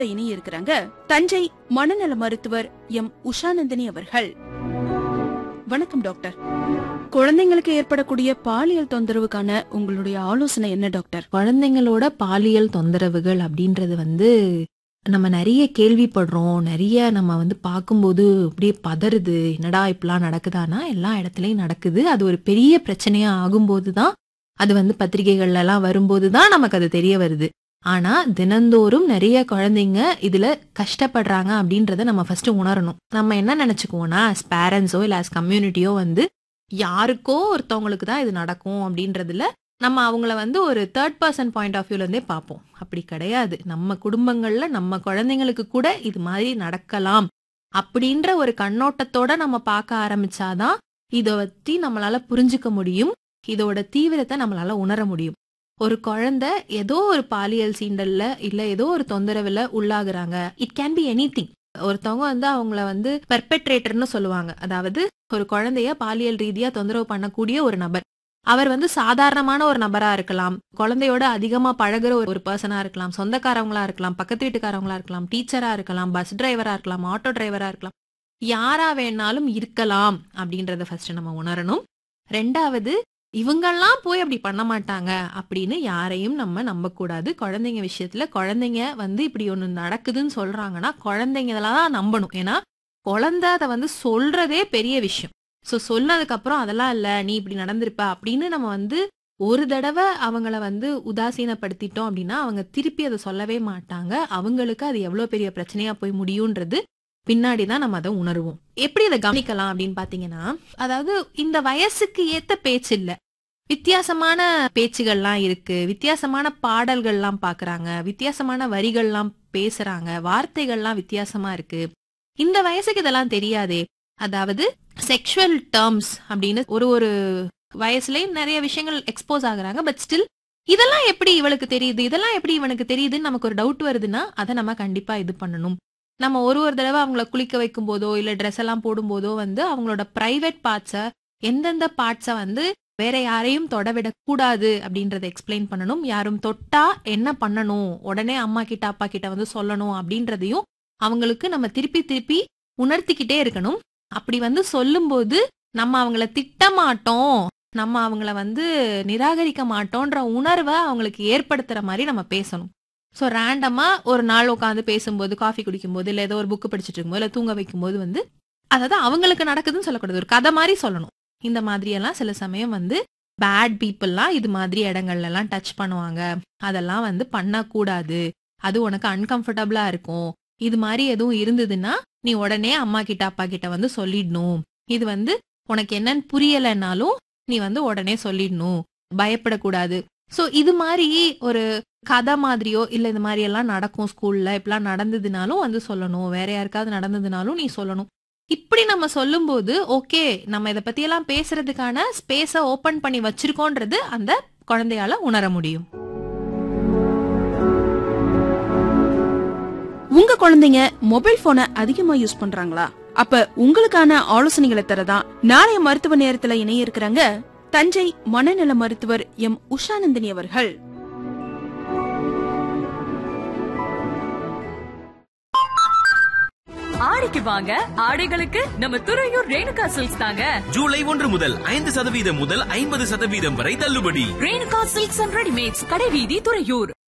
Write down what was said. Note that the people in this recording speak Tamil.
இணைய இருக்கிறாங்க தஞ்சை மனநல மருத்துவர் எம் உஷாநந்தினி அவர்கள் வணக்கம் டாக்டர் குழந்தைங்களுக்கு ஏற்படக்கூடிய பாலியல் தொந்தரவுக்கான உங்களுடைய ஆலோசனை என்ன டாக்டர் குழந்தைங்களோட பாலியல் தொந்தரவுகள் அப்படின்றது வந்து நம்ம நிறைய கேள்விப்படுறோம் நிறைய நம்ம வந்து பார்க்கும்போது அப்படியே பதறுது என்னடா இப்படிலாம் நடக்குதானா எல்லா இடத்துலயும் நடக்குது அது ஒரு பெரிய பிரச்சனையா ஆகும்போது தான் அது வந்து பத்திரிகைகள்ல எல்லாம் வரும்போது தான் நமக்கு அது தெரிய வருது ஆனா தினந்தோறும் நிறைய குழந்தைங்க இதுல கஷ்டப்படுறாங்க அப்படின்றத நம்ம ஃபர்ஸ்ட் உணரணும் நம்ம என்ன நினைச்சுக்குவோம்னா as பேரண்ட்ஸோ இல்ல as கம்யூனிட்டியோ வந்து யாருக்கோ ஒருத்தவங்களுக்கு தான் இது நடக்கும் அப்படின்றதுல நம்ம அவங்கள வந்து ஒரு தேர்ட் பர்சன் பாயிண்ட் ஆஃப் வியூல இருந்தே பார்ப்போம் அப்படி கிடையாது நம்ம குடும்பங்கள்ல நம்ம குழந்தைங்களுக்கு கூட இது மாதிரி நடக்கலாம் அப்படின்ற ஒரு கண்ணோட்டத்தோட நம்ம பார்க்க ஆரம்பிச்சாதான் இதை பத்தி நம்மளால புரிஞ்சுக்க முடியும் இதோட தீவிரத்தை நம்மளால உணர முடியும் ஒரு குழந்தை ஏதோ ஒரு பாலியல் சீண்டல்ல இல்ல ஏதோ ஒரு தொந்தரவுல உள்ளாகுறாங்க இட் கேன் பி எனி ஒருத்தவங்க வந்து அவங்கள வந்து பெர்பெட்ரேட்டர்னு சொல்லுவாங்க அதாவது ஒரு குழந்தைய பாலியல் ரீதியா தொந்தரவு பண்ணக்கூடிய ஒரு நபர் அவர் வந்து சாதாரணமான ஒரு நபரா இருக்கலாம் குழந்தையோட அதிகமா பழகுற ஒரு பர்சனா இருக்கலாம் சொந்தக்காரவங்களா இருக்கலாம் பக்கத்து வீட்டுக்காரவங்களா இருக்கலாம் டீச்சரா இருக்கலாம் பஸ் டிரைவரா இருக்கலாம் ஆட்டோ டிரைவரா இருக்கலாம் யாரா வேணாலும் இருக்கலாம் அப்படின்றத ஃபர்ஸ்ட் நம்ம உணரணும் ரெண்டாவது இவங்கெல்லாம் போய் அப்படி பண்ண மாட்டாங்க அப்படின்னு யாரையும் நம்ம நம்பக்கூடாது குழந்தைங்க விஷயத்துல குழந்தைங்க வந்து இப்படி ஒண்ணு நடக்குதுன்னு சொல்றாங்கன்னா குழந்தைங்க இதெல்லாம் தான் நம்பணும் ஏன்னா குழந்தை அதை வந்து சொல்றதே பெரிய விஷயம் ஸோ சொன்னதுக்கு அப்புறம் அதெல்லாம் இல்ல நீ இப்படி நடந்திருப்ப அப்படின்னு நம்ம வந்து ஒரு தடவை அவங்கள வந்து உதாசீனப்படுத்திட்டோம் அப்படின்னா அவங்க திருப்பி அதை சொல்லவே மாட்டாங்க அவங்களுக்கு அது எவ்வளவு பெரிய பிரச்சனையா போய் முடியுன்றது பின்னாடி தான் நம்ம அதை உணருவோம் எப்படி அதை கவனிக்கலாம் அப்படின்னு பாத்தீங்கன்னா அதாவது இந்த வயசுக்கு ஏத்த பேச்சு இல்ல வித்தியாசமான பேச்சுகள்லாம் இருக்கு வித்தியாசமான பாடல்கள்லாம் பாக்குறாங்க வித்தியாசமான வரிகள்லாம் பேசுறாங்க வார்த்தைகள்லாம் வித்தியாசமா இருக்கு இந்த வயசுக்கு இதெல்லாம் தெரியாதே அதாவது செக்ஷுவல் டேர்ம்ஸ் அப்படின்னு ஒரு ஒரு வயசுலயும் நிறைய விஷயங்கள் எக்ஸ்போஸ் ஆகுறாங்க பட் ஸ்டில் இதெல்லாம் எப்படி இவளுக்கு தெரியுது இதெல்லாம் எப்படி இவனுக்கு தெரியுதுன்னு நமக்கு ஒரு டவுட் வருதுன்னா அதை நம்ம கண்டிப்பா இது பண்ணணும் நம்ம ஒரு ஒரு தடவை அவங்கள குளிக்க வைக்கும் போதோ இல்ல ட்ரெஸ் எல்லாம் போடும்போதோ வந்து அவங்களோட பிரைவேட் பார்ட்ஸை எந்தெந்த பார்ட்ஸை வந்து வேற யாரையும் தொட விடக்கூடாது அப்படின்றத எக்ஸ்பிளைன் பண்ணணும் யாரும் தொட்டா என்ன பண்ணணும் உடனே அம்மா கிட்ட அப்பா கிட்ட வந்து சொல்லணும் அப்படின்றதையும் அவங்களுக்கு நம்ம திருப்பி திருப்பி உணர்த்திக்கிட்டே இருக்கணும் அப்படி வந்து சொல்லும்போது நம்ம அவங்கள திட்ட மாட்டோம் நம்ம அவங்கள வந்து நிராகரிக்க மாட்டோன்ற உணர்வை அவங்களுக்கு ஏற்படுத்துற மாதிரி நம்ம பேசணும் ஸோ ரேண்டமா ஒரு நாள் உட்காந்து பேசும்போது காஃபி குடிக்கும்போது இல்லை ஏதோ ஒரு புக்கு படிச்சுட்டு இருக்கும்போது இல்லை தூங்க வைக்கும்போது வந்து அதாவது அவங்களுக்கு நடக்குதுன்னு சொல்லக்கூடாது ஒரு கதை மாதிரி சொல்லணும் இந்த மாதிரி எல்லாம் சில சமயம் வந்து பேட் பீப்புளெலாம் இது மாதிரி இடங்கள்ல எல்லாம் டச் பண்ணுவாங்க அதெல்லாம் வந்து பண்ணக்கூடாது அது உனக்கு அன்கம்ஃபர்டபுளா இருக்கும் இது மாதிரி எதுவும் இருந்ததுன்னா நீ உடனே அம்மா கிட்ட அப்பா கிட்ட வந்து சொல்லிடணும் இது வந்து உனக்கு என்னன்னு புரியலைன்னாலும் நீ வந்து உடனே சொல்லிடணும் பயப்படக்கூடாது சோ இது மாதிரி ஒரு கதை மாதிரியோ இல்ல இந்த மாதிரி எல்லாம் நடக்கும் ஸ்கூல்ல இப்படிலாம் நடந்ததுனாலும் வந்து சொல்லணும் வேற யாருக்காவது நடந்ததுனாலும் நீ சொல்லணும் இப்படி நம்ம சொல்லும்போது ஓகே நம்ம இதை பத்தி எல்லாம் பேசுறதுக்கான ஸ்பேஸ ஓபன் பண்ணி வச்சிருக்கோன்றது அந்த குழந்தையால உணர முடியும் உங்க குழந்தைங்க மொபைல் போனை அதிகமா யூஸ் பண்றாங்களா அப்ப உங்களுக்கான ஆலோசனைகளை தரதான் நாளைய மருத்துவ நேரத்துல இணைய இருக்கிறாங்க தஞ்சை மனநல மருத்துவர் எம் உஷாநந்தினி அவர்கள் ஆடிக்கு வாங்க ஆடைகளுக்கு நம்ம துறையூர் ரேணுகா சில்க்ஸ் தாங்க ஜூலை ஒன்று முதல் ஐந்து சதவீதம் முதல் ஐம்பது சதவீதம் வரை தள்ளுபடி ரேணுகா சில்க்ஸ் அண்ட் ரெடிமேட்ஸ் கடைவீதி துறையூர்